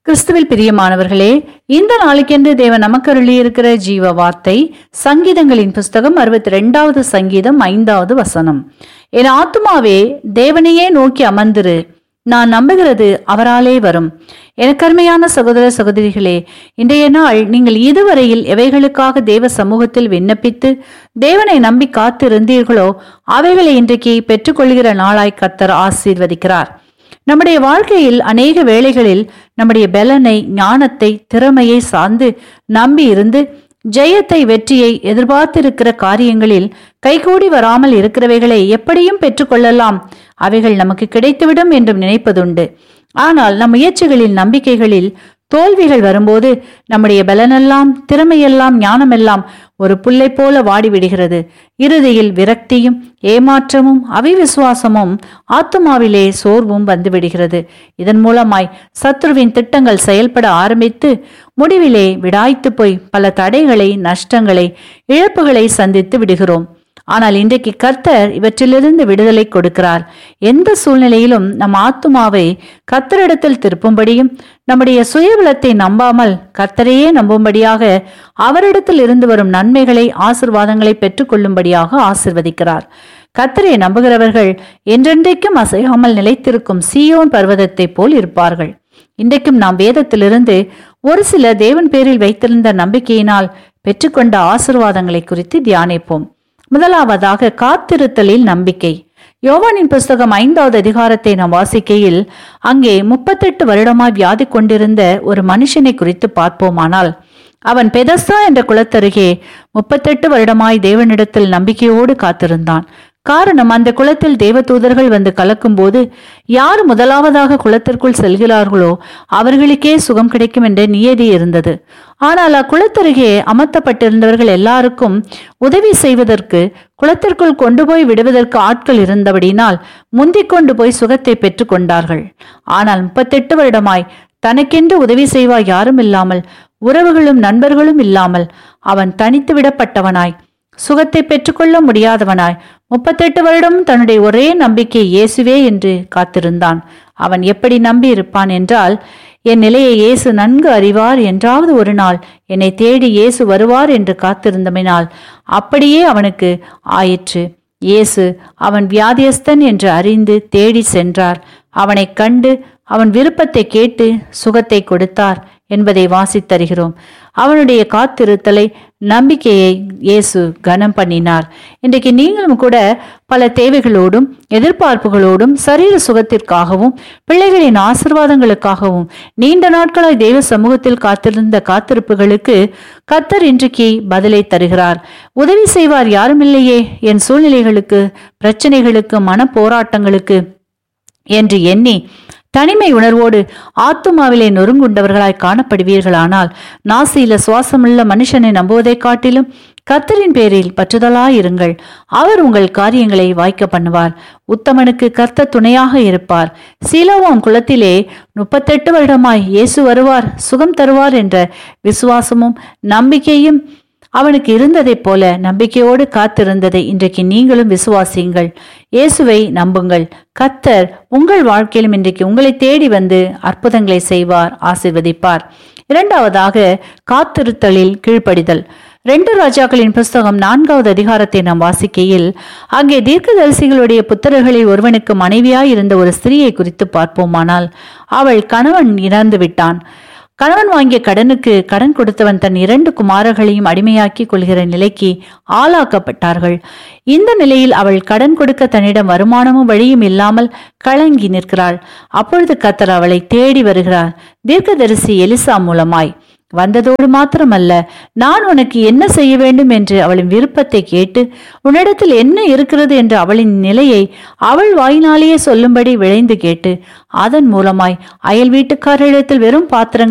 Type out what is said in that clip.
கிறிஸ்துவில் பிரியமானவர்களே இந்த நாளுக்கென்று தேவன் நமக்கு அருளியிருக்கிற ஜீவ வார்த்தை சங்கீதங்களின் புஸ்தகம் அறுபத்தி ரெண்டாவது சங்கீதம் ஐந்தாவது வசனம் என் ஆத்துமாவே தேவனையே நோக்கி அமர்ந்திரு நான் நம்புகிறது அவராலே வரும் எனக்கு அருமையான சகோதர சகோதரிகளே இன்றைய நாள் நீங்கள் இதுவரையில் எவைகளுக்காக தேவ சமூகத்தில் விண்ணப்பித்து தேவனை நம்பி காத்திருந்தீர்களோ அவைகளை இன்றைக்கு பெற்றுக்கொள்கிற நாளாய் கர்த்தர் ஆசீர்வதிக்கிறார் நம்முடைய வாழ்க்கையில் அநேக வேளைகளில் நம்முடைய பலனை ஞானத்தை திறமையை சார்ந்து நம்பி இருந்து ஜெயத்தை வெற்றியை எதிர்பார்த்திருக்கிற காரியங்களில் கைகூடி வராமல் இருக்கிறவைகளை எப்படியும் பெற்றுக்கொள்ளலாம் அவைகள் நமக்கு கிடைத்துவிடும் என்றும் நினைப்பதுண்டு ஆனால் நம் முயற்சிகளில் நம்பிக்கைகளில் தோல்விகள் வரும்போது நம்முடைய பலனெல்லாம் திறமையெல்லாம் ஞானமெல்லாம் ஒரு புல்லை போல வாடிவிடுகிறது இறுதியில் விரக்தியும் ஏமாற்றமும் அவிவிசுவாசமும் ஆத்துமாவிலே சோர்வும் வந்துவிடுகிறது இதன் மூலமாய் சத்ருவின் திட்டங்கள் செயல்பட ஆரம்பித்து முடிவிலே விடாய்த்து போய் பல தடைகளை நஷ்டங்களை இழப்புகளை சந்தித்து விடுகிறோம் ஆனால் இன்றைக்கு கர்த்தர் இவற்றிலிருந்து விடுதலை கொடுக்கிறார் எந்த சூழ்நிலையிலும் நம் ஆத்துமாவை கர்த்தரிடத்தில் திருப்பும்படியும் நம்முடைய சுயபலத்தை நம்பாமல் கர்த்தரையே நம்பும்படியாக அவரிடத்தில் இருந்து வரும் நன்மைகளை ஆசிர்வாதங்களை பெற்றுக்கொள்ளும்படியாக ஆசிர்வதிக்கிறார் கர்த்தரை நம்புகிறவர்கள் என்றென்றைக்கும் அசையாமல் நிலைத்திருக்கும் சீயோன் பர்வதத்தைப் போல் இருப்பார்கள் இன்றைக்கும் நாம் வேதத்திலிருந்து ஒரு சில தேவன் பேரில் வைத்திருந்த நம்பிக்கையினால் பெற்றுக்கொண்ட ஆசிர்வாதங்களை குறித்து தியானிப்போம் முதலாவதாக காத்திருத்தலில் நம்பிக்கை யோவானின் புஸ்தகம் ஐந்தாவது அதிகாரத்தை நாம் வாசிக்கையில் அங்கே முப்பத்தெட்டு வருடமாய் வியாதி கொண்டிருந்த ஒரு மனுஷனை குறித்து பார்ப்போமானால் அவன் பெதஸ்தா என்ற குளத்தருகே முப்பத்தெட்டு வருடமாய் தேவனிடத்தில் நம்பிக்கையோடு காத்திருந்தான் காரணம் அந்த குளத்தில் தேவதூதர்கள் வந்து கலக்கும்போது யார் முதலாவதாக குளத்திற்குள் செல்கிறார்களோ அவர்களுக்கே சுகம் கிடைக்கும் என்ற நியதி இருந்தது ஆனால் அக்குளத்தருகே அமர்த்தப்பட்டிருந்தவர்கள் எல்லாருக்கும் உதவி செய்வதற்கு குளத்திற்குள் கொண்டு போய் விடுவதற்கு ஆட்கள் இருந்தபடினால் முந்திக் கொண்டு போய் சுகத்தை பெற்றுக் கொண்டார்கள் ஆனால் முப்பத்தெட்டு வருடமாய் தனக்கென்று உதவி செய்வார் யாரும் இல்லாமல் உறவுகளும் நண்பர்களும் இல்லாமல் அவன் தனித்து விடப்பட்டவனாய் சுகத்தை பெற்றுக்கொள்ள முடியாதவனாய் முப்பத்தெட்டு வருடம் தன்னுடைய ஒரே நம்பிக்கை இயேசுவே என்று காத்திருந்தான் அவன் எப்படி நம்பி இருப்பான் என்றால் என் நிலையை இயேசு நன்கு அறிவார் என்றாவது ஒரு நாள் என்னை தேடி இயேசு வருவார் என்று காத்திருந்தமைனால் அப்படியே அவனுக்கு ஆயிற்று இயேசு அவன் வியாதியஸ்தன் என்று அறிந்து தேடி சென்றார் அவனைக் கண்டு அவன் விருப்பத்தை கேட்டு சுகத்தை கொடுத்தார் என்பதை வாசித்தருகிறோம் அவனுடைய காத்திருத்தலை நம்பிக்கையை இயேசு கனம் பண்ணினார் இன்றைக்கு நீங்களும் கூட பல தேவைகளோடும் எதிர்பார்ப்புகளோடும் சரீர சுகத்திற்காகவும் பிள்ளைகளின் ஆசிர்வாதங்களுக்காகவும் நீண்ட நாட்களாய் தெய்வ சமூகத்தில் காத்திருந்த காத்திருப்புகளுக்கு கத்தர் இன்றைக்கு பதிலை தருகிறார் உதவி செய்வார் யாருமில்லையே என் சூழ்நிலைகளுக்கு பிரச்சனைகளுக்கு மன போராட்டங்களுக்கு என்று எண்ணி தனிமை உணர்வோடு ஆத்துமாவிலே நொறுங்குண்டவர்களாய் காணப்படுவீர்களானால் நாசியில சுவாசமுள்ள மனுஷனை நம்புவதை காட்டிலும் கர்த்தரின் பேரில் பற்றுதலாயிருங்கள் அவர் உங்கள் காரியங்களை வாய்க்க பண்ணுவார் உத்தமனுக்கு கர்த்த துணையாக இருப்பார் சீலோவாம் குளத்திலே முப்பத்தெட்டு வருடமாய் இயேசு வருவார் சுகம் தருவார் என்ற விசுவாசமும் நம்பிக்கையும் அவனுக்கு இருந்ததைப் போல நம்பிக்கையோடு காத்திருந்ததை இன்றைக்கு நீங்களும் விசுவாசியுங்கள் இயேசுவை நம்புங்கள் கத்தர் உங்கள் வாழ்க்கையிலும் இன்றைக்கு உங்களை தேடி வந்து அற்புதங்களை செய்வார் ஆசிர்வதிப்பார் இரண்டாவதாக காத்திருத்தலில் கீழ்ப்படிதல் ரெண்டு ராஜாக்களின் புஸ்தகம் நான்காவது அதிகாரத்தை நாம் வாசிக்கையில் அங்கே தீர்க்கதரிசிகளுடைய புத்தர்களில் ஒருவனுக்கு மனைவியாய் இருந்த ஒரு ஸ்திரீயை குறித்து பார்ப்போமானால் அவள் கணவன் இறந்து விட்டான் கணவன் வாங்கிய கடனுக்கு கடன் கொடுத்தவன் தன் இரண்டு குமாரர்களையும் அடிமையாக்கி கொள்கிற நிலைக்கு ஆளாக்கப்பட்டார்கள் இந்த நிலையில் அவள் கடன் கொடுக்க தன்னிடம் வருமானமும் வழியும் இல்லாமல் கலங்கி நிற்கிறாள் அப்பொழுது கத்தர் அவளை தேடி வருகிறார் தீர்க்கதரிசி எலிசா மூலமாய் வந்ததோடு மாத்திரமல்ல நான் உனக்கு என்ன செய்ய வேண்டும் என்று அவளின் விருப்பத்தை கேட்டு உன்னிடத்தில் என்ன இருக்கிறது என்று அவளின் நிலையை அவள் வாயினாலேயே சொல்லும்படி விளைந்து கேட்டு அதன் மூலமாய் அயல் வீட்டுக்காரரிடத்தில் வெறும் பாத்திரங்கள்